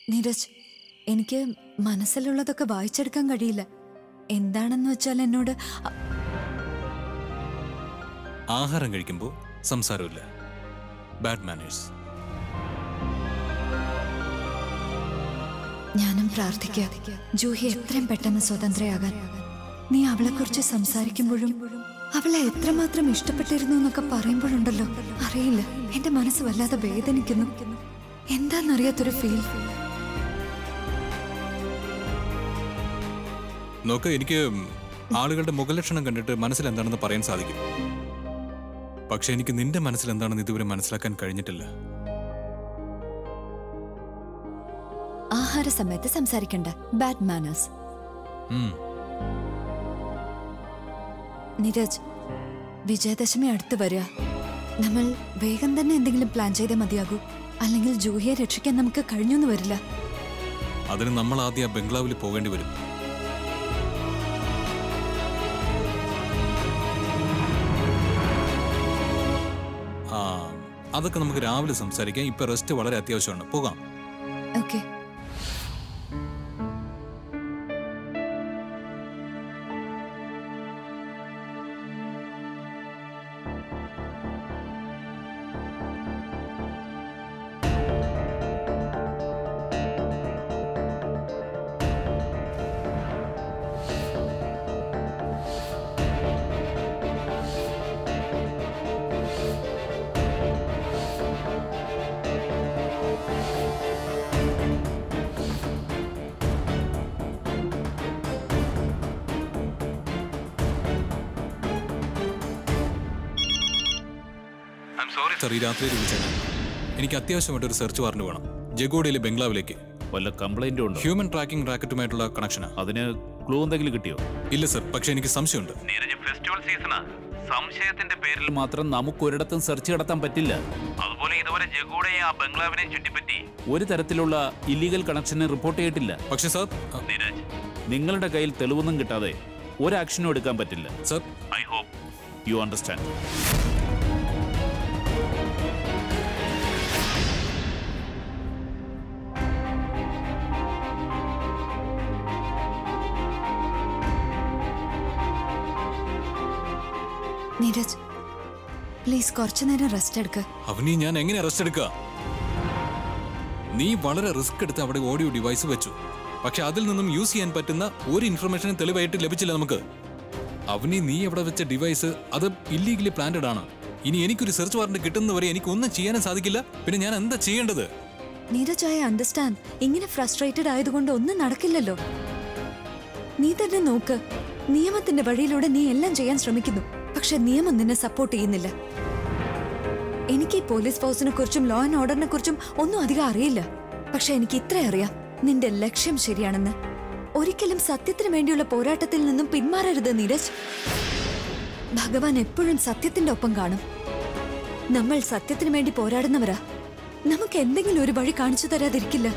നീരജ് എനിക്ക് മനസ്സിലുള്ളതൊക്കെ വായിച്ചെടുക്കാൻ കഴിയില്ല എന്താണെന്ന് വെച്ചാൽ എന്നോട് അ- ആഹാരം കഴിക്കുമ്പോൾ സംസാരമില്ല ബാഡ് മാനേഴ്സ് ഞാനും പ്രാർത്ഥിക്കുക ജൂഹി എത്രയും പെട്ടെന്ന് സ്വതന്ത്രയാകാൻ നീ അവളെക്കുറിച്ച് സംസാരിക്കുമ്പോഴും അവളെ എത്രമാത്രം ഇഷ്ടപ്പെട്ടിരുന്നു എന്നൊക്കെ പറയുമ്പോഴുണ്ടല്ലോ അറിയില്ല എന്റെ മനസ്സ് വല്ലാതെ വേദനിക്കുന്നു എന്താന്നറിയാത്തൊരു ഫീൽ നോക്ക് എനിക്ക് ആളുകളുടെ മുഖലക്ഷണം കണ്ടിട്ട് മനസ്സിൽ എന്താണെന്ന് പറയാൻ സാധിക്കും പക്ഷെ എനിക്ക് നിന്റെ മനസ്സിൽ എന്താണെന്ന് ഇതുവരെ മനസ്സിലാക്കാൻ കഴിഞ്ഞിട്ടില്ല ആഹാര സമയത്ത് സംസാരിക്കണ്ട ബാഡ് മാനേഴ്സ് ഉം. നീരജ് വിജയദശമി അടുത്ത് വരിക നമ്മൾ വേഗം തന്നെ എന്തെങ്കിലും പ്ലാൻ ചെയ്തേ മതിയാകൂ അല്ലെങ്കിൽ ജൂഹിയെ രക്ഷിക്കാൻ നമുക്ക് കഴിഞ്ഞൊന്നും വരില്ല അതിന് നമ്മൾ ആദ്യം ആ ബംഗ്ലാവിൽ പോകേണ്ടി വരും ആ അതൊക്കെ നമുക്ക് രാവിലെ സംസാരിക്കാം ഇപ്പൊ റെസ്റ്റ് വളരെ അത്യാവശ്യമാണ് പോകാം ഓക്കെ സർ ഈ രാത്രി വിളിച്ചാണ് എനിക്ക് അത്യാവശ്യമായിട്ട് ഒരു സെർച്ച് വാറന്റ് വേണം ജഗോഡിയിലെ ബംഗ്ലാവിലേക്ക് വല്ല കംപ്ലൈന്റും ഉണ്ടോ ഹ്യൂമൻ ട്രാക്കിംഗ് റാക്കറ്റുമായിട്ടുള്ള കണക്ഷനാ അതിന് ക്ലൂ എന്തെങ്കിലും കിട്ടിയോ ഇല്ല സർ പക്ഷെ എനിക്ക് സംശയമുണ്ട് നീരജ് ഫെസ്റ്റിവൽ സീസണാ സംശയത്തിന്റെ പേരിൽ മാത്രം നമുക്കൊരിടത്തും സെർച്ച് നടത്താൻ പറ്റില്ല അതുപോലെ ഇതുവരെ ജഗൂടെയും ആ ബംഗ്ലാവിനെയും ചുറ്റിപ്പറ്റി ഒരു തരത്തിലുള്ള ഇല്ലീഗൽ കണക്ഷന് റിപ്പോർട്ട് ചെയ്തിട്ടില്ല പക്ഷെ സർ നീരജ് നിങ്ങളുടെ കയ്യിൽ തെളിവൊന്നും കിട്ടാതെ ഒരു ആക്ഷനും എടുക്കാൻ പറ്റില്ല sir I hope you understand Neeraj please കുറച്ചു നേരം റെസ്റ്റ് എടുക്ക് അവനി ഞാൻ എങ്ങനെ അറസ്റ്റ് എടുക്കുക നീ വളരെ റിസ്ക് എടുത്ത് അവിടെ ഓഡിയോ ഡിവൈസ് വെച്ചു പക്ഷെ അതിൽ നിന്നും യൂസ് ചെയ്യാൻ പറ്റുന്ന ഒരു ഇൻഫർമേഷനും തെളിവായിട്ട് ലഭിച്ചില്ല നമുക്ക് അവനി നീ അവിടെ വെച്ച ഡിവൈസ് അത് ഇല്ലീഗലി പ്ലാന്റഡ് ആണ് ഇനി എനിക്കൊരു സെർച്ച് വാറന്റ് കിട്ടുന്നവരെ എനിക്ക് ഒന്നും ചെയ്യാനും സാധിക്കില്ല പിന്നെ ഞാൻ എന്താ ചെയ്യേണ്ടത് നീരജ് ഐ അണ്ടർസ്റ്റാൻഡ് ഇങ്ങനെ ഫ്രസ്ട്രേറ്റഡ് ആയതുകൊണ്ട് ഒന്നും നടക്കില്ലല്ലോ നീ തന്നെ നോക്ക് നിയമത്തിന്റെ വഴിയിലൂടെ നീ എല്ലാം ചെയ്യാൻ ശ്രമിക്കുന്നു പക്ഷെ നിയമം നിന്നെ സപ്പോർട്ട് ചെയ്യുന്നില്ല എനിക്ക് ഈ പോലീസ് ഫോഴ്സിനെ കുറിച്ചും ലോ ആൻഡ് ഓർഡറിനെ കുറിച്ചും ഒന്നും അധികം അറിയില്ല പക്ഷെ എനിക്ക് ഇത്ര അറിയാം നിന്റെ ലക്ഷ്യം ശരിയാണെന്ന് ഒരിക്കലും സത്യത്തിന് വേണ്ടിയുള്ള പോരാട്ടത്തിൽ നിന്നും പിന്മാറരുത് നീരജ് ഭഗവാൻ എപ്പോഴും സത്യത്തിന്റെ ഒപ്പം കാണും നമ്മൾ സത്യത്തിന് വേണ്ടി പോരാടുന്നവരാ നമുക്ക് എന്തെങ്കിലും ഒരു വഴി കാണിച്ചു തരാതിരിക്കില്ല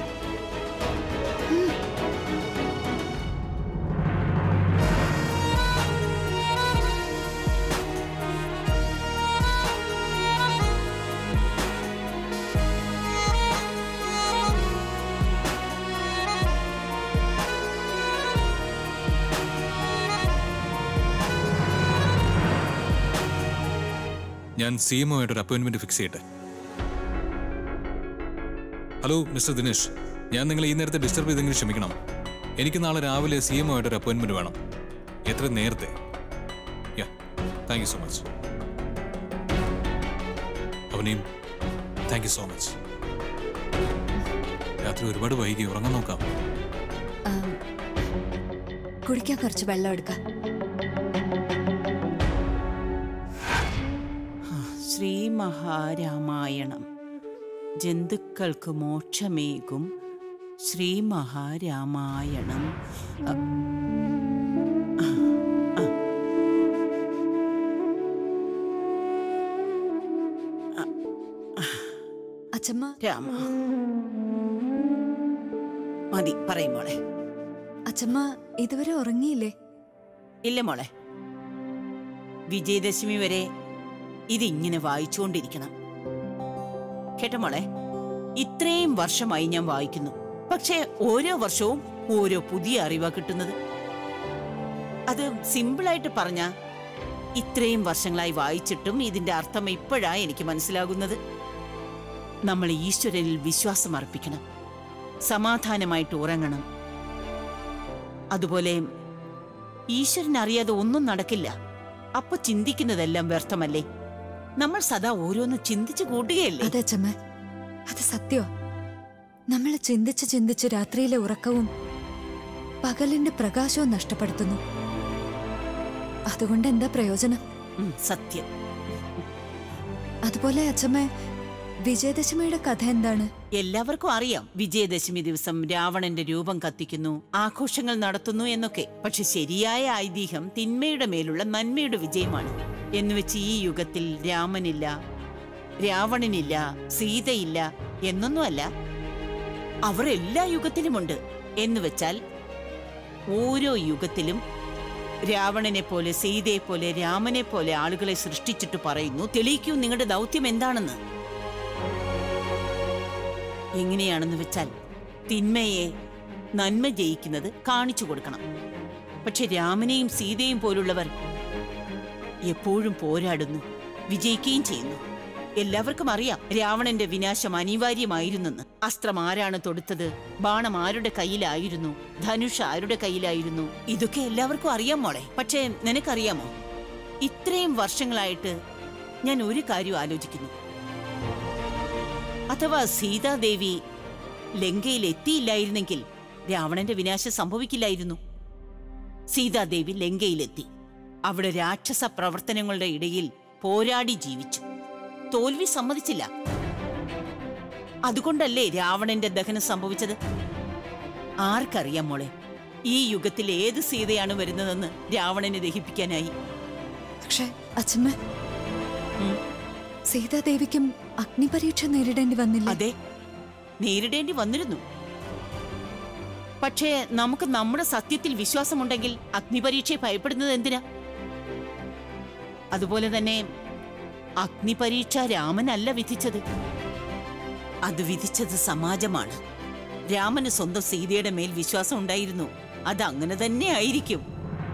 ഞാൻ സി എം ആയിട്ട് ഒരു അപ്പോയിന്റ്മെന്റ് ഫിക്സ് ചെയ്യട്ടെ ഹലോ മിസ്റ്റർ ദിനേഷ് ഞാൻ നിങ്ങളെ ഈ നേരത്തെ ഡിസ്റ്റർബ് ചെയ്തെങ്കിലും ക്ഷമിക്കണം എനിക്ക് നാളെ രാവിലെ സി എം ആയിട്ട് ഒരു അപ്പോയിന്റ്മെന്റ് വേണം എത്ര നേരത്തെ yeah thank you so much അവനെയും താങ്ക് യു സോ മച്ച് രാത്രി ഒരുപാട് വൈകി ഉറങ്ങാൻ നോക്കാം ആം, കുടിക്കാൻ കുറച്ച് വെള്ളം എടുക്കാം ശ്രീ മഹാരാമായണം ജന്തുക്കൾക്ക് മോക്ഷമേകും ശ്രീ മഹാരാമായണം അ- അച്ഛമ്മ രാമ മതി പറയും മോളെ അച്ഛമ്മ ഇതുവരെ ഉറങ്ങിയില്ലേ ഇല്ല മോളെ വിജയദശമി വരെ ഇതിങ്ങനെ വായിച്ചുകൊണ്ടിരിക്കണം കേട്ടോ മോളെ ഇത്രയും വർഷമായി ഞാൻ വായിക്കുന്നു പക്ഷേ ഓരോ വർഷവും ഓരോ പുതിയ അറിവാ കിട്ടുന്നത് അത് സിമ്പിളായിട്ട് പറഞ്ഞ ഇത്രയും വർഷങ്ങളായി വായിച്ചിട്ടും ഇതിന്റെ അർത്ഥം ഇപ്പോഴാ എനിക്ക് മനസ്സിലാകുന്നത് നമ്മൾ ഈശ്വരനിൽ വിശ്വാസം അർപ്പിക്കണം സമാധാനമായിട്ട് ഉറങ്ങണം അതുപോലെ ഈശ്വരൻ അറിയാതെ ഒന്നും നടക്കില്ല അപ്പൊ ചിന്തിക്കുന്നതെല്ലാം വ്യർത്ഥമല്ലേ നമ്മൾ സദാ ഓരോന്ന് ചിന്തിച്ചു കൂട്ടുകയല്ലേ അതെ അച്ഛമ്മ അത് സത്യോ നമ്മൾ ചിന്തിച്ച് ചിന്തിച്ച് രാത്രിയിലെ ഉറക്കവും പകലിന്റെ പ്രകാശവും നഷ്ടപ്പെടുത്തുന്നു അതുകൊണ്ട് എന്താ പ്രയോജനം ഉം, സത്യം അതുപോലെ അച്ഛമ്മ വിജയദശമിയുടെ കഥ എന്താണ് എല്ലാവർക്കും അറിയാം വിജയദശമി ദിവസം രാവണന്റെ രൂപം കത്തിക്കുന്നു ആഘോഷങ്ങൾ നടത്തുന്നു എന്നൊക്കെ പക്ഷെ ശരിയായ ഐതിഹ്യം തിന്മയുടെ മേലുള്ള നന്മയുടെ വിജയമാണ് എന്നുവെച്ച് ഈ യുഗത്തിൽ രാമനില്ല രാവണനില്ല സീതയില്ല എന്നൊന്നുമല്ല അവർ എല്ലാ യുഗത്തിലുമുണ്ട് എന്ന് വെച്ചാൽ ഓരോ യുഗത്തിലും രാവണനെ പോലെ സീതയെ പോലെ രാമനെ പോലെ ആളുകളെ സൃഷ്ടിച്ചിട്ട് പറയുന്നു തെളിയിക്കൂ നിങ്ങളുടെ ദൗത്യം എന്താണെന്ന് എങ്ങനെയാണെന്ന് വെച്ചാൽ തിന്മയെ നന്മ ജയിക്കുന്നത് കാണിച്ചു കൊടുക്കണം പക്ഷെ രാമനെയും സീതയും പോലുള്ളവർ എപ്പോഴും പോരാടുന്നു വിജയിക്കുകയും ചെയ്യുന്നു എല്ലാവർക്കും അറിയാം രാവണന്റെ വിനാശം അനിവാര്യമായിരുന്നെന്ന് അസ്ത്രം ആരാണ് തൊടുത്തത് ബാണം ആരുടെ കയ്യിലായിരുന്നു ധനുഷ് ആരുടെ കയ്യിലായിരുന്നു ഇതൊക്കെ എല്ലാവർക്കും അറിയാം മോളെ പക്ഷേ നിനക്കറിയാമോ ഇത്രയും വർഷങ്ങളായിട്ട് ഞാൻ ഒരു കാര്യം ആലോചിക്കുന്നു അഥവാ സീതാദേവി ലങ്കയിൽ എത്തിയില്ലായിരുന്നെങ്കിൽ രാവണന്റെ വിനാശം സംഭവിക്കില്ലായിരുന്നു സീതാദേവി ലങ്കയിലെത്തി അവിടെ രാക്ഷസ പ്രവർത്തനങ്ങളുടെ ഇടയിൽ പോരാടി ജീവിച്ചു തോൽവി സമ്മതിച്ചില്ല അതുകൊണ്ടല്ലേ രാവണന്റെ ദഹനം സംഭവിച്ചത് ആർക്കറിയാം മോളെ ഈ യുഗത്തിൽ ഏത് സീതയാണ് വരുന്നതെന്ന് രാവണനെ ദഹിപ്പിക്കാനായി പക്ഷെ അച്ഛമ്മ ഉം. സീതാദേവിക്കും അഗ്നിപരീക്ഷ നേരിടേണ്ടി വന്നില്ല അതെ നേരിടേണ്ടി വന്നിരുന്നു പക്ഷേ നമുക്ക് നമ്മുടെ സത്യത്തിൽ വിശ്വാസമുണ്ടെങ്കിൽ അഗ്നിപരീക്ഷയെ ഭയപ്പെടുന്നത് എന്തിനാ അതുപോലെ തന്നെ അഗ്നിപരീക്ഷ രാമനല്ല വിധിച്ചത് അത് വിധിച്ചത് സമാജമാണ് രാമന് സ്വന്തം സീതയുടെ മേൽ വിശ്വാസം ഉണ്ടായിരുന്നു അത് അങ്ങനെ തന്നെ ആയിരിക്കും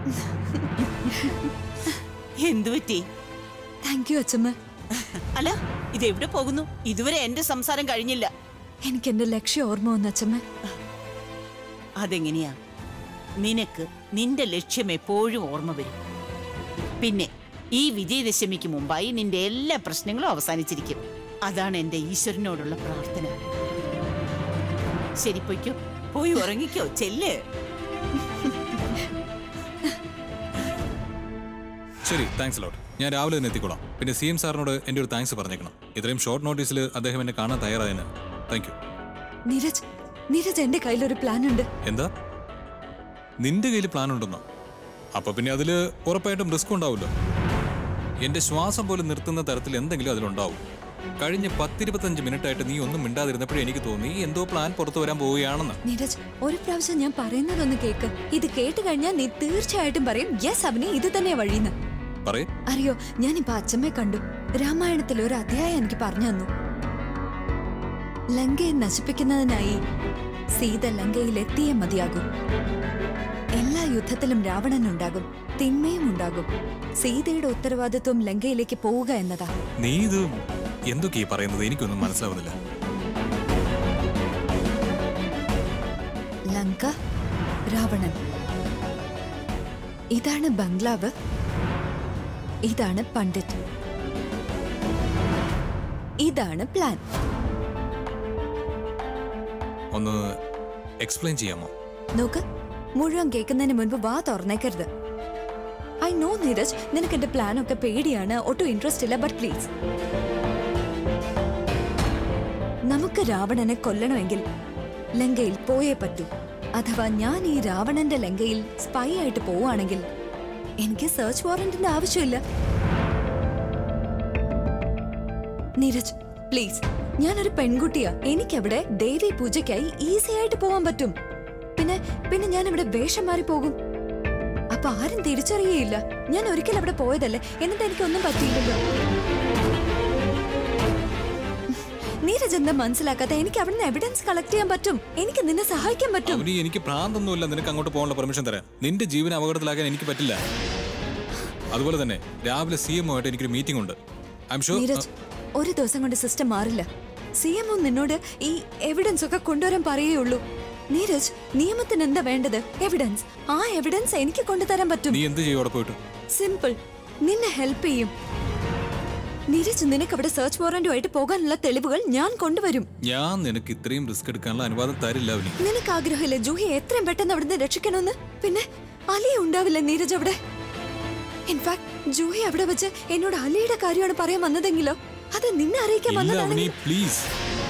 എന്തുപറ്റി താങ്ക് യു അച്ഛമ്മ അല്ല ഇത് എവിടെ പോകുന്നു ഇതുവരെ എന്റെ സംസാരം കഴിഞ്ഞില്ല എനിക്ക് എന്റെ ലക്ഷ്യം ഓർമ്മ വന്നു അച്ഛമ്മ അതെങ്ങനെയാ നിനക്ക് നിന്റെ ലക്ഷ്യം എപ്പോഴും ഓർമ്മ വരും പിന്നെ ഈ വിജയദശമിക്ക് മുമ്പായി നിന്റെ എല്ലാ പ്രശ്നങ്ങളും അവസാനിച്ചിരിക്കും അതാണ് എന്റെ ഈശ്വരനോടുള്ള പ്രാർത്ഥന ശരി പൊയ്ക്കോ പോയി ഉറങ്ങിക്കോ ചെല്ല് ശരി താങ്ക്സ് ലോട്ട് ഞാൻ രാവിലെ തന്നെ എത്തിക്കോളാം പിന്നെ സി എം സാറിനോട് എൻ്റെ ഒരു താങ്ക്സ് പറഞ്ഞേക്കണം ഇത്രയും ഷോർട്ട് നോട്ടീസിൽ അദ്ദേഹം എന്നെ കാണാൻ തയ്യാറായതിന് താങ്ക് യു നീരജ് നീരജ് എന്റെ കയ്യിലൊരു പ്ലാൻ ഉണ്ട് എന്താ നിന്റെ കയ്യിൽ പ്ലാൻ ഉണ്ടെന്നോ അപ്പൊ പിന്നെ അതിൽ ഉറപ്പായിട്ടും റിസ്ക് ഉണ്ടാവുമല്ലോ എന്റെ ശ്വാസം പോലും നിർത്തുന്ന തരത്തിൽ എന്തെങ്കിലും അതിലുണ്ടാവും കഴിഞ്ഞ പത്തിരുപത്തഞ്ച് മിനിറ്റ് ആയിട്ട് നീ ഒന്നും മിണ്ടാതിരുന്നപ്പോഴേ എനിക്ക് തോന്നി എന്തോ പ്ലാൻ പുറത്തു വരാൻ പോവുകയാണെന്ന് നീരജ് ഒരു പ്രാവശ്യം ഞാൻ പറയുന്നതൊന്ന് കേക്ക് ഇത് കേട്ട് കഴിഞ്ഞാൽ നീ തീർച്ചയായിട്ടും പറയും യെസ് അവനെ ഇത് തന്നെ വഴിന്ന് പറയേ അറിയോ ഞാനിപ്പോ അച്ഛമ്മയെ കണ്ടു രാമായണത്തിൽ ഒരു അധ്യായം എനിക്ക് പറഞ്ഞു തന്നു ലങ്കയെ നശിപ്പിക്കുന്നതിനായി സീത ലങ്കയിൽ എത്തിയേ മതിയാകും എല്ലാ യുദ്ധത്തിലും രാവണൻ ഉണ്ടാകും തിന്മയും ഉണ്ടാകും സീതയുടെ ഉത്തരവാദിത്വം ലങ്കയിലേക്ക് പോവുക എന്നതാ നീ ഇത് എന്തൊക്കെയാ ഈ പറയുന്നത് എനിക്കൊന്നും മനസ്സിലാവുന്നില്ല ലങ്ക രാവണൻ ഇതാണ് ബംഗ്ലാവ് ഇതാണ് പണ്ഡിറ്റ് ഇതാണ് പ്ലാൻ ഒന്ന് എക്സ്പ്ലെയിൻ ചെയ്യാമോ നോക്ക് മുഴുവൻ കേൾക്കുന്നതിന് മുൻപ് വാ തുറന്നേക്കരുത് ഐ നോ നീരജ് നിനക്ക് എന്റെ പ്ലാൻ ഒക്കെ പേടിയാണ് ഒട്ടും ഇൻട്രസ്റ്റ് ഇല്ല ബട്ട് പ്ലീസ് നമുക്ക് രാവണനെ കൊല്ലണമെങ്കിൽ ലങ്കയിൽ പോയേ പറ്റൂ അഥവാ ഞാൻ ഈ രാവണന്റെ ലങ്കയിൽ സ്പൈ ആയിട്ട് പോവുകയാണെങ്കിൽ എനിക്ക് സെർച്ച് വാറന്റിന്റെ ആവശ്യമില്ല നീരജ് പ്ലീസ് ഞാനൊരു പെൺകുട്ടിയാ എനിക്കവിടെ ദേവി പൂജയ്ക്കായി ഈസി ആയിട്ട് പോവാൻ പറ്റും പിന്നെ പിന്നെ ഞാൻ ഇവിടെ വേഷം മാറി പോകും അപ്പൊ ആരും തിരിച്ചറിയയില്ല ഞാൻ ഒരിക്കൽ അവിടെ പോയതല്ലേ എന്നിട്ട് എനിക്കൊന്നും പറ്റിയില്ലല്ലോ നീരജ് എന്താ മനസ്സിലാക്കാത്ത എനിക്ക് അവിടുന്ന് എവിഡൻസ് കളക്ട് ചെയ്യാൻ പറ്റും എനിക്ക് നിന്നെ സഹായിക്കാൻ പറ്റും അവനി എനിക്ക് ഭ്രാന്തൊന്നുമില്ല നിനക്ക് അങ്ങോട്ട് പോകാനുള്ള പെർമിഷൻ തരാൻ നിന്റെ ജീവനെ അപകടത്തിലാക്കാൻ എനിക്ക് പറ്റില്ല അതുപോലെ തന്നെ രാവിലെ സി എം ആയിട്ട് എനിക്കൊരു മീറ്റിംഗ് ഉണ്ട് ഐ എം ഷുവർ നീരജ് ഒരു ദിവസം കൊണ്ട് സിസ്റ്റം മാറില്ല സി എം നിന്നോട് ഈ എവിഡൻസ് ഒക്കെ കൊണ്ടുവരാൻ പറയുള്ളൂ നീരജ് നിയമത്തിന് എന്താ വേണ്ടത് എവിഡൻസ് ആ എവിഡൻസ് എനിക്ക് കൊണ്ടുതരാൻ പറ്റും നീ എന്ത് ചെയ്യും അവിടെ പോയിട്ട് സിമ്പിൾ നിന്നെ ഹെൽപ്പ് ചെയ്യും നീരജ് നിനക്ക് അവിടെ സെർച്ച് വാറന്റുമായിട്ട് പോകാനുള്ള തെളിവുകൾ ഞാൻ കൊണ്ടുവരും ഞാൻ നിനക്ക് ഇത്രയും റിസ്ക് എടുക്കാനുള്ള അനുവാദം തരില്ല അവനി നിനക്ക് ആഗ്രഹമില്ല ജൂഹി എത്രയും പെട്ടെന്ന് അവിടുന്ന് രക്ഷിക്കണമെന്ന് പിന്നെ അലിയ ഉണ്ടാവില്ല നീരജ് അവിടെ ഇൻഫാക്ട് ജൂഹി അവിടെ വെച്ച് എന്നോട് അലിയുടെ കാര്യമാണ് പറയാൻ വന്നതെങ്കിലോ അത് നിന്നെ അറിയിക്കാൻ ഇല്ല അവനി വന്നതാണെങ്കിൽ പ്ലീസ്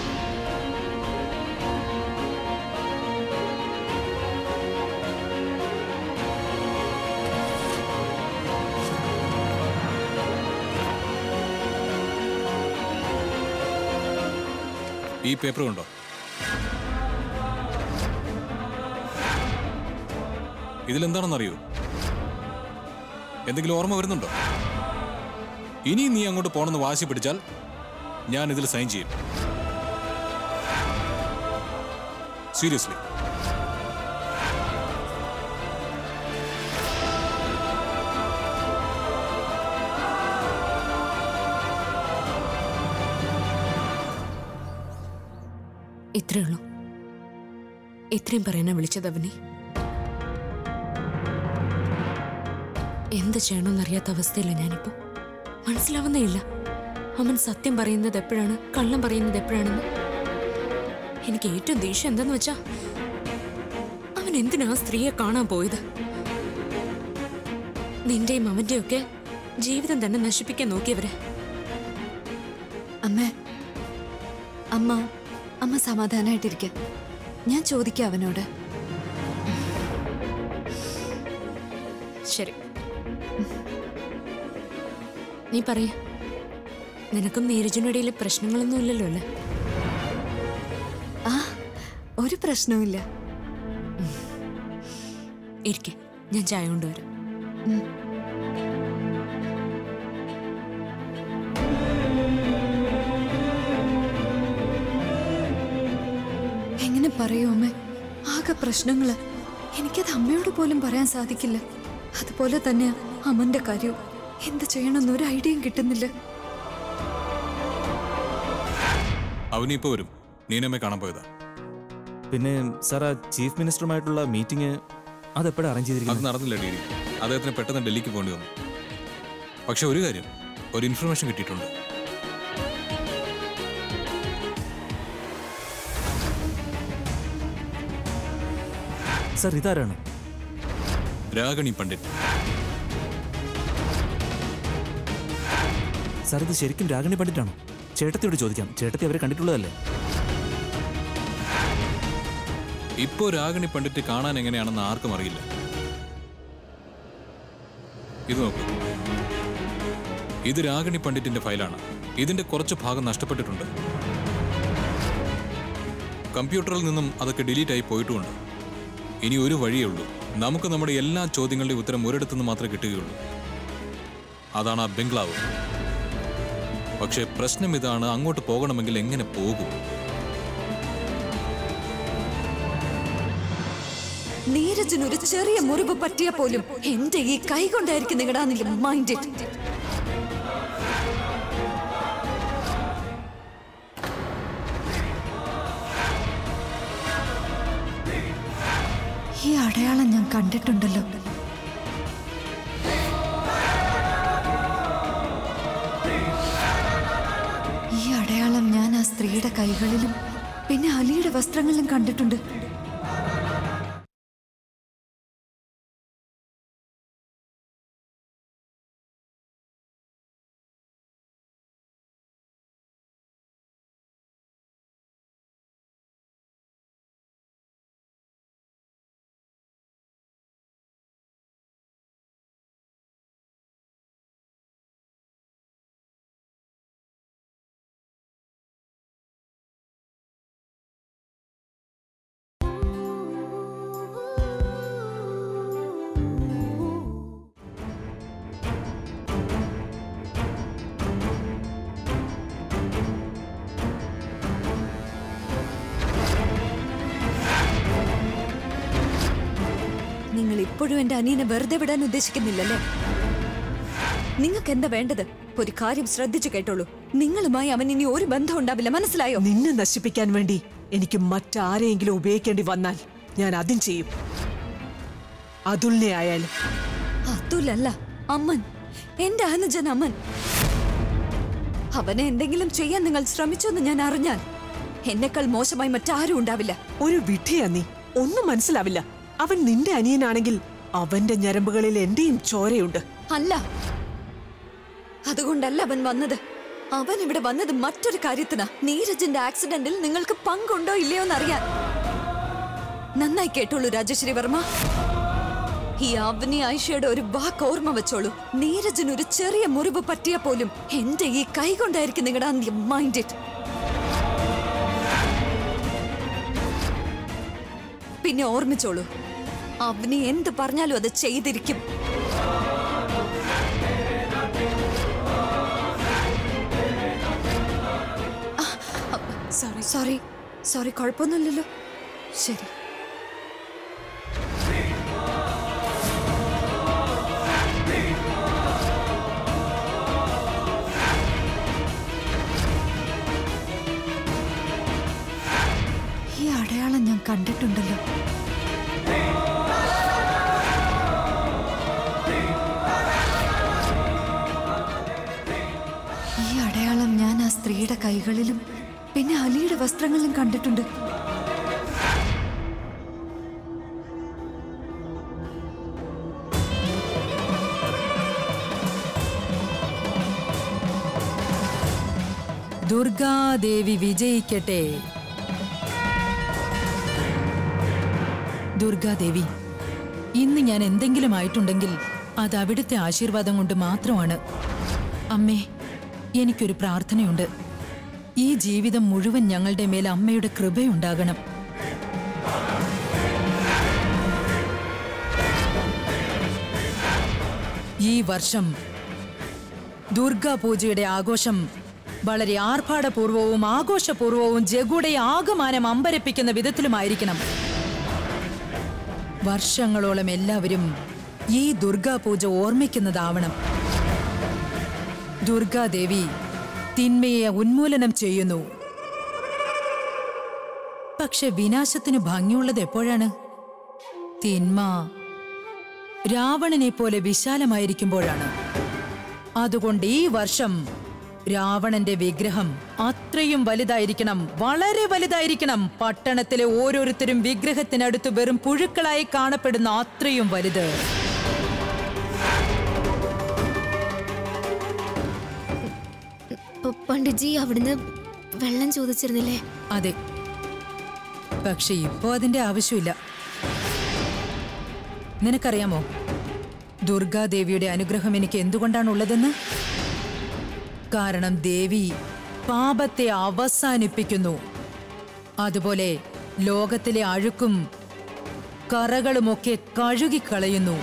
ഈ പേപ്പർ കൊണ്ടോ ഇതിലെന്താണെന്നറിയോ എന്തെങ്കിലും ഓർമ്മ വരുന്നുണ്ടോ ഇനി നീ അങ്ങോട്ട് പോണെന്ന് വാശി പിടിച്ചാൽ ഞാൻ ഇതിൽ സൈൻ ചെയ്യും സീരിയസ്ലി ഇത്രേ ഉള്ളൂ ഇത്രയും പറയാനാ വിളിച്ചത് അവനെ എന്ത് ചെയ്യണമെന്നറിയാത്ത അവസ്ഥയില്ല ഞാനിപ്പോ മനസ്സിലാവുന്നേ ഇല്ല അവൻ സത്യം പറയുന്നത് എപ്പോഴാണ് കള്ളം പറയുന്നത് എപ്പോഴാണെന്ന് എനിക്ക് ഏറ്റവും ദേഷ്യം എന്താന്ന് വെച്ചാ അവൻ എന്തിനാ ആ സ്ത്രീയെ കാണാൻ പോയത് നിന്റെയും അവന്റെയും ഒക്കെ ജീവിതം തന്നെ നശിപ്പിക്കാൻ നോക്കിയവരെ അമ്മ അമ്മ അമ്മ സമാധാനായിട്ടിരിക്ക ഞാൻ ചോദിക്കാം അവനോട് ശരി നീ പറയ നിനക്കും നീരജിനും ഇടയിൽ പ്രശ്നങ്ങളൊന്നും ഇല്ലല്ലോ അല്ലേ ആ ഒരു പ്രശ്നവുമില്ല ഇരിക്കെ ഞാൻ ചായ കൊണ്ടുവരാം എങ്ങനെ പറയൂ അമ്മ ആകെ പ്രശ്നങ്ങള് എനിക്കത് അമ്മയോട് പോലും പറയാൻ സാധിക്കില്ല അതുപോലെ തന്നെ അമ്മന്റെ കാര്യവും എന്ത് ചെയ്യണമെന്ന് ഒരു ഐഡിയയും കിട്ടുന്നില്ല അവനിപ്പോ വരും നീനമ്മയെ കാണാൻ പോയതാ പിന്നെ സാർ ആ ചീഫ് മിനിസ്റ്ററുമായിട്ടുള്ള മീറ്റിംഗ് അതെപ്പോഴാണ് അറേഞ്ച് അത് ചെയ്തിരിക്കുന്നത് നടന്നില്ല ഡീരി അദ്ദേഹത്തിന് പെട്ടെന്ന് ഡൽഹിക്ക് പോകേണ്ടി വന്നു പക്ഷെ ഒരു കാര്യം ഒരു ഇൻഫർമേഷൻ കിട്ടിയിട്ടുണ്ട് സാർ ഇതാരാണ് രാഗണി പണ്ഡിറ്റ് സാർ ഇത് ശരിക്കും രാഗിണി പണ്ഡിറ്റാണോ ചേട്ടത്തിയോട് ചോദിക്കാം ചേട്ടത്തി അവരെ കണ്ടിട്ടുള്ളതല്ലേ ഇപ്പോ രാഗണി പണ്ഡിറ്റ് കാണാൻ എങ്ങനെയാണെന്ന് ആർക്കും അറിയില്ല ഇത് നോക്കൂ ഇത് രാഗണി പണ്ഡിറ്റിന്റെ ഫയലാണ് ഇതിന്റെ കുറച്ച് ഭാഗം നഷ്ടപ്പെട്ടിട്ടുണ്ട് കമ്പ്യൂട്ടറിൽ നിന്നും അതൊക്കെ ഡിലീറ്റ് ആയി പോയിട്ടുമുണ്ട് ഇനി ഒരു വഴിയേ ഉള്ളൂ നമുക്ക് നമ്മുടെ എല്ലാ ചോദ്യങ്ങളുടെയും ഉത്തരം ഒരിടത്തു നിന്ന് മാത്രമേ കിട്ടുകയുള്ളൂ അതാണ് ആ ബംഗ്ലാവ് പക്ഷേ പ്രശ്നം ഇതാണ് അങ്ങോട്ട് പോകണമെങ്കിൽ എങ്ങനെ പോകും നീരജിന് ഒരു ചെറിയ മുറിവ് പറ്റിയ പോലും എന്റെ ഈ കൈ കൊണ്ടായിരിക്കും നിങ്ങളുടെ മൈൻഡ് ഇറ്റ് ഈ അടയാളം ഞാൻ കണ്ടിട്ടുണ്ടല്ലോ ഈ അടയാളം ഞാൻ ആ സ്ത്രീയുടെ കൈകളിലും പിന്നെ അലിയുടെ വസ്ത്രങ്ങളിലും കണ്ടിട്ടുണ്ട് നിങ്ങൾ ഇപ്പോഴും എന്റെ അനിയനെ വെറുതെ വിടാൻ ഉദ്ദേശിക്കുന്നില്ലല്ലേ നിങ്ങൾക്ക് എന്താ വേണ്ടത് ഒരു കാര്യം ശ്രദ്ധിച്ചു കേട്ടോളൂ നിങ്ങളുമായി അവൻ ഇനി ഒരു ബന്ധം ഉണ്ടാവില്ല മനസ്സിലായോ നിന്നെ നശിപ്പിക്കാൻ വേണ്ടി എനിക്ക് മറ്റാരെയെങ്കിലും ഉപയോഗിക്കേണ്ടി വന്നാൽ ഞാൻ അതും ചെയ്യും അതുലിനെ ആയാലും അതുലല്ല അമ്മൻ എന്റെ അനുജൻ അമ്മൻ അവനെ എന്തെങ്കിലും ചെയ്യാൻ നിങ്ങൾ ശ്രമിച്ചു എന്ന് ഞാൻ അറിഞ്ഞാൽ എന്നെക്കാൾ മോശമായി മറ്റാരും ഉണ്ടാവില്ല ഒരു വിധിയാ നീ ഒന്നും മനസ്സിലാവില്ല അവൻ നിന്റെ അനിയനാണെങ്കിൽ അവന്റെ ഞരമ്പുകളിൽ എന്റെയും ചോരയുണ്ട് അല്ല അതുകൊണ്ടല്ല അവൻ വന്നത് അവൻ ഇവിടെ വന്നത് മറ്റൊരു കാര്യത്തിനാ നീരജിന്റെ ആക്സിഡന്റിൽ നിങ്ങൾക്ക് പങ്കുണ്ടോ ഇല്ലയോ എന്നറിയാൻ നന്നായി കേട്ടോളൂ രാജശ്രീ വർമ്മ ഈ അവനി ആയിഷയുടെ ഒരു വാക്ക് ഓർമ്മ വെച്ചോളൂ നീരജിന് ഒരു ചെറിയ മുറിവ് പറ്റിയ പോലും എന്റെ ഈ കൈ കൊണ്ടായിരിക്കും നിങ്ങളുടെ അന്ത്യം മൈൻഡ് ഇറ്റ് പിന്നെ ഓർമ്മിച്ചോളൂ അവനി എന്ത് പറഞ്ഞാലും അത് ചെയ്തിരിക്കും സോറി സോറി സോറി കുഴപ്പമൊന്നുമില്ലല്ലോ ശരി ഈ അടയാളം ഞാൻ കണ്ടിട്ടുണ്ടല്ലോ ഈ അടയാളം ഞാൻ ആ സ്ത്രീയുടെ കൈകളിലും പിന്നെ അലിയുടെ വസ്ത്രങ്ങളിലും കണ്ടിട്ടുണ്ട് ദുർഗാദേവി വിജയിക്കട്ടെ ദുർഗാദേവി ഇന്ന് ഞാൻ എന്തെങ്കിലും ആയിട്ടുണ്ടെങ്കിൽ അത് അവിടുത്തെ ആശീർവാദം കൊണ്ട് മാത്രമാണ് അമ്മേ എനിക്കൊരു പ്രാർത്ഥനയുണ്ട് ഈ ജീവിതം മുഴുവൻ ഞങ്ങളുടെ മേൽ അമ്മയുടെ കൃപയുണ്ടാകണം ഈ വർഷം ദുർഗാ പൂജയുടെ ആഘോഷം വളരെ ആർഭാടപൂർവവും ആഘോഷപൂർവവും ജഗുടെ ആകമാനം അമ്പരപ്പിക്കുന്ന വിധത്തിലുമായിരിക്കണം വർഷങ്ങളോളം എല്ലാവരും ഈ ദുർഗാ പൂജ ഓർമ്മിക്കുന്നതാവണം ദുർഗാദേവി തിന്മയെ ഉന്മൂലനം ചെയ്യുന്നു പക്ഷെ വിനാശത്തിന് ഭംഗിയുള്ളത് എപ്പോഴാണ് തിന്മ രാവണനെ പോലെ വിശാലമായിരിക്കുമ്പോഴാണ് അതുകൊണ്ട് ഈ വർഷം രാവണന്റെ വിഗ്രഹം അത്രയും വലുതായിരിക്കണം വളരെ വലുതായിരിക്കണം പട്ടണത്തിലെ ഓരോരുത്തരും വിഗ്രഹത്തിനടുത്ത് വെറും പുഴുക്കളായി കാണപ്പെടുന്ന അത്രയും വലുത് പ- പണ്ഡിറ്റ്ജി അവിടുന്ന് വെള്ളം ചോദിച്ചിരുന്നില്ലേ അതെ പക്ഷെ ഇപ്പോ അതിന്റെ ആവശ്യമില്ല നിനക്കറിയാമോ ദുർഗാദേവിയുടെ അനുഗ്രഹം എനിക്ക് എന്തുകൊണ്ടാണുള്ളതെന്ന് കാരണം ദേവി പാപത്തെ അവസാനിപ്പിക്കുന്നു അതുപോലെ ലോകത്തിലെ അഴുക്കും കറകളുമൊക്കെ കഴുകിക്കളയുന്നു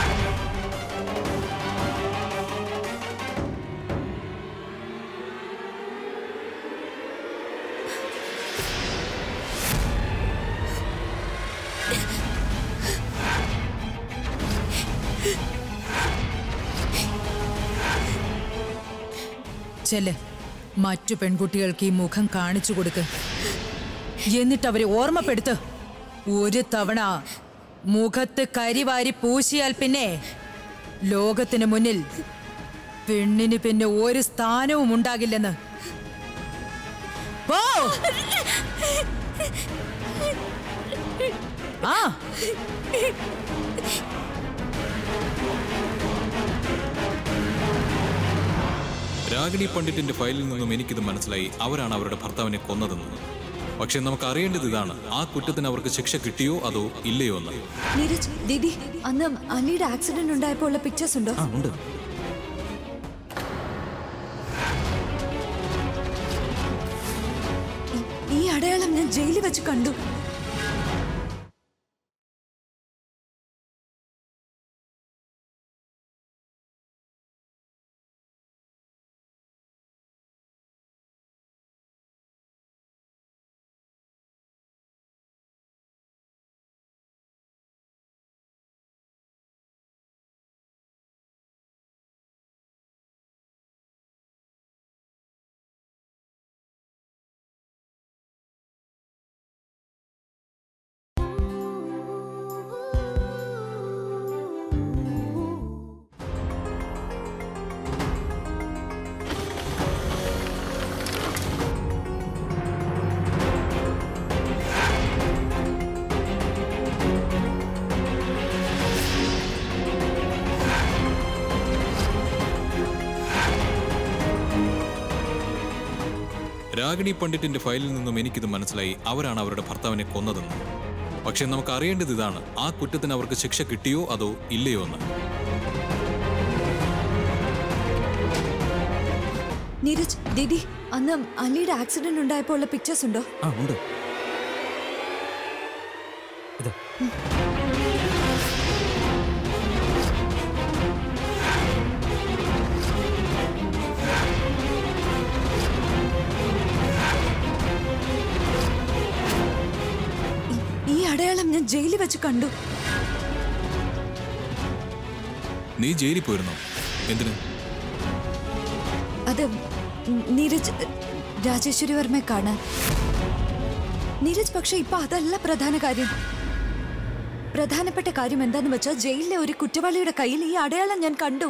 ചെല്ല് മറ്റു പെൺകുട്ടികൾക്ക് ഈ മുഖം കാണിച്ചു കൊടുക്ക് എന്നിട്ട് അവരെ ഓർമ്മപ്പെടുത്ത് ഒരു തവണ മുഖത്ത് കരിവാരി പൂശിയാൽ പിന്നെ ലോകത്തിന് മുന്നിൽ പെണ്ണിന് പിന്നെ ഒരു സ്ഥാനവും ഉണ്ടാകില്ലെന്ന് പോ ആ രാഗിണി പണ്ഡിറ്റിന്റെ ഫയലിൽ നിന്നും എനിക്കിത് മനസ്സിലായി അവരാണ് അവരുടെ ഭർത്താവിനെ കൊന്നതെന്ന് പക്ഷെ നമുക്ക് അറിയേണ്ടത് ഇതാണ് ആ കുറ്റത്തിന് അവർക്ക് ശിക്ഷ കിട്ടിയോ അതോ ഇല്ലയോ എന്ന് നീരജ് ദീദി അന്ന് അലിയുടെ ആക്സിഡന്റ് ഉണ്ടായപ്പോൾ ഉള്ള പിക്ചേഴ്സ് ഉണ്ടോ ആ ഉണ്ട് ഈ അടയാളം ഞാൻ ജയിലിൽ വെച്ച് കണ്ടു രാഗിണി പണ്ഡിറ്റിന്റെ ഫയലിൽ നിന്നും എനിക്കിത് മനസ്സിലായി അവരാണ് അവരുടെ ഭർത്താവിനെ കൊന്നതെന്ന് പക്ഷെ നമുക്ക് അറിയേണ്ടത് ഇതാണ് ആ കുറ്റത്തിന് അവർക്ക് ശിക്ഷ കിട്ടിയോ അതോ ഇല്ലയോ എന്ന് നീരജ് ദിദി അന്ന് അലിയുടെ ആക്സിഡന്റ് ഉണ്ടായപ്പോൾ ഉള്ള പിക്ചേഴ്സ് ഉണ്ടോ ആ ഉണ്ട് ഇതാ ഈ- ഈ അടയാളം ഞാൻ ജയിലിൽ വെച്ച് കണ്ടു നീ ജയിലിൽ പോയിരുന്നോ എന്തിന് അത് നീരജ് രാജേശ്വരി വർമ്മയെ കാണാൻ നീരജ് പക്ഷെ ഇപ്പൊ അതല്ല പ്രധാന കാര്യം പ്രധാനപ്പെട്ട കാര്യം എന്താന്ന് വെച്ചാൽ ജയിലിലെ ഒരു കുറ്റവാളിയുടെ കയ്യിൽ ഈ അടയാളം ഞാൻ കണ്ടു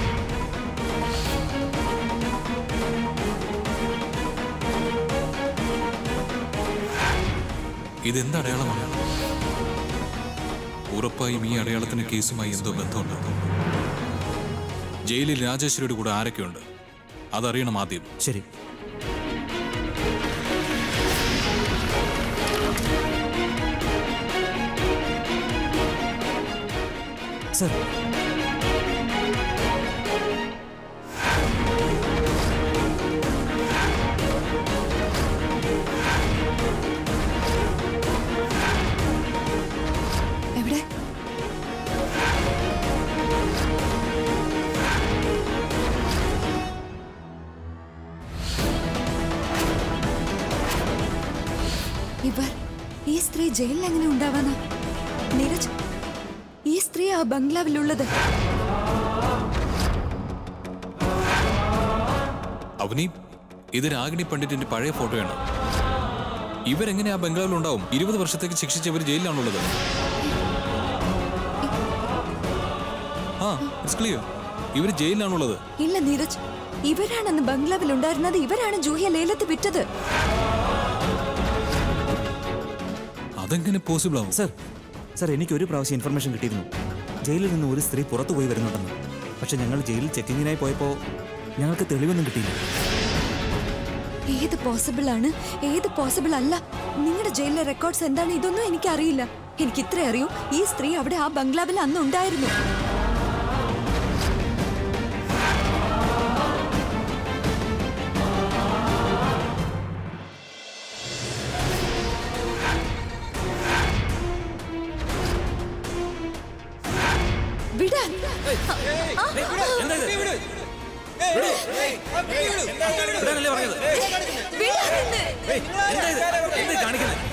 ഇതെന്ത് അടയാളമാണ് ഉറപ്പായും ഈ അടയാളത്തിന് കേസുമായി എന്തോ ബന്ധമുണ്ട് ജയിലിൽ രാജേശ്വരിയുടെ കൂടെ ആരൊക്കെയുണ്ട് അതറിയണം ആദ്യം ശരി സർ എവിടെ ഇവർ ഈ സ്ത്രീ ജയിലിൽ എങ്ങനെ ഉണ്ടാവാനാ നീരജ് ഈ സ്ത്രീ ആ ബംഗ്ലാവിലുള്ളത് അവനി ഇത് രാഗിണി പണ്ഡിറ്റിന്റെ പഴയ ഫോട്ടോയാണ് ഇവരെങ്ങനെ ആ ബംഗ്ലാവിൽ ഉണ്ടാവും ഇരുപത് വർഷത്തേക്ക് ശിക്ഷിച്ച ഇവർ ജയിലിലാണുള്ളത് ആ ഇറ്റ്സ് ക്ലിയർ ഇവർ ജയിലിലാണുള്ളത് ഇല്ല നീരജ് ഇവരാണെന്ന് ബംഗ്ലാവിൽ ഉണ്ടായിരുന്നത് ഇവരാണ് ജൂഹിയ ലേലത്ത് വിറ്റത് അതെങ്ങനെ പോസിബിൾ ആവും സർ സർ എനിക്ക് ഒരു പ്രാവശ്യം ഇൻഫർമേഷൻ കിട്ടിയിരുന്നു ജയിലിൽ നിന്ന് ഒരു സ്ത്രീ പുറത്തു പോയി വരുന്നുണ്ടെന്ന് പക്ഷെ ഞങ്ങൾ ജയിലിൽ ചെക്കിങ്ങിനായി പോയപ്പോൾ ഞങ്ങൾക്ക് തെളിവൊന്നും കിട്ടിയില്ല ഏത് പോസിബിൾ ആണ് ഏത് പോസിബിൾ അല്ല നിങ്ങളുടെ ജയിലിലെ റെക്കോർഡ്സ് എന്താണ് ഇതൊന്നും എനിക്കറിയില്ല എനിക്ക് ഇത്രേ അറിയൂ ഈ സ്ത്രീ അവിടെ ആ ബംഗ്ലാവിൽ അന്ന് ഉണ്ടായിരുന്നു വിടാൻ വിടാനെന്ന്.